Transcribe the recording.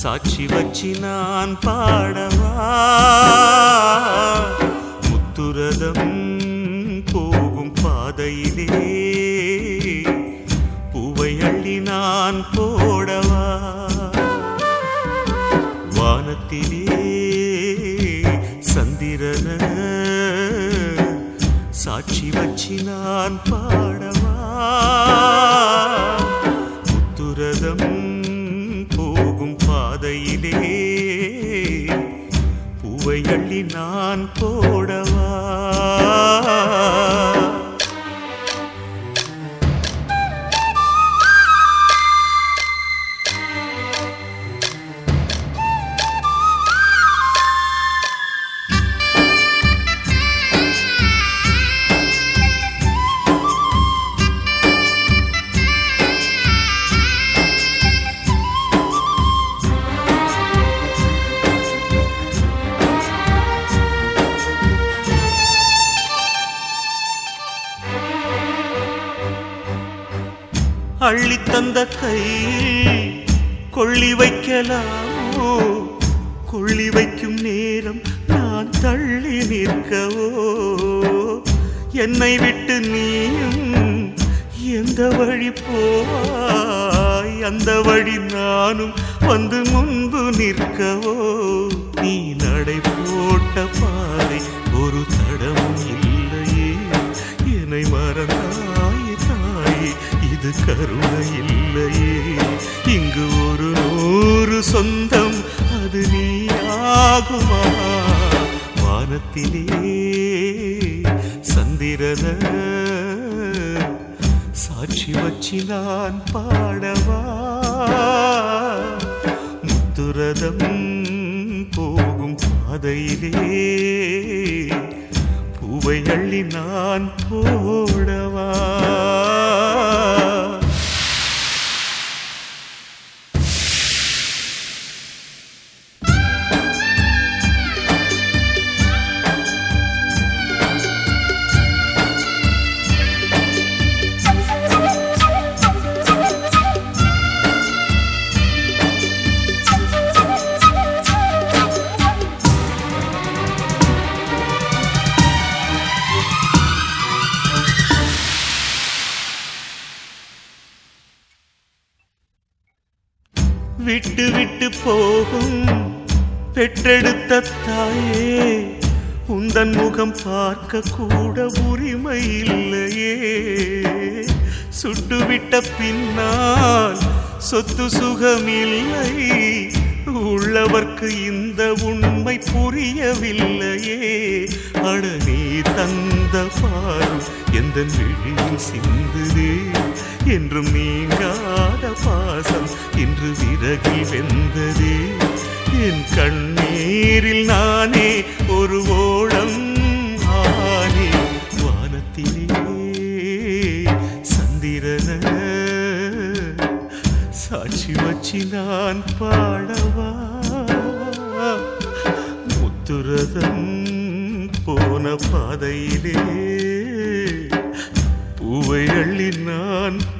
சாட்சி வச்சு நான் பாடவா முத்துரதம் போகும் பாதையிலே பூவை அள்ளி நான் போடவா வானத்திலே சந்திரன சாட்சி வச்சு நான் பாடவா முத்துரதம் போகும் பாதையிலே பூவை அள்ளி நான் போடவா அள்ளி தந்த கை கொள்ளி வைக்கலாமோ கொள்ளி வைக்கும் நேரம் நான் தள்ளி நிற்கவோ என்னை விட்டு நீயும் எந்த வழி போவாய் அந்த வழி நானும் வந்து முன்பு நிற்கவோ நீ நடை போட்ட பாதை ஒரு தடமும் இல்லையே என்னை மறந்தாய் தாயே இது கருணை இல்லையே இங்கு ஒரு நூறு சொந்தம் அது நீயாகுமா வானத்திலே சந்திரன சாட்சி வச்சு நான் பாடவா முத்துரதம் போகும் பாதையிலே பூவை அள்ளி நான் போடவா விட்டு விட்டு போகும் பெற்றெடுத்த தாயே உந்தன் முகம் பார்க்க கூட உரிமை இல்லையே சுட்டுவிட்ட பின்னால் சொத்து சுகம் இல்லை உள்ளவர்க்கு இந்த உண்மை புரியவில்லையே அட நீ தந்த பாரு எந்த விழியில் சிந்துதே என்றும் நீங்காத பாசம் இன்று விறகில் வெந்ததே என் கண்ணீரில் நானே ஒரு ஓடம் ஆனே வானத்திலே சந்திரன சாட்சி வச்சு நான் பாடவா முத்துரதம் போன பாதையிலே பூவை அள்ளி நான்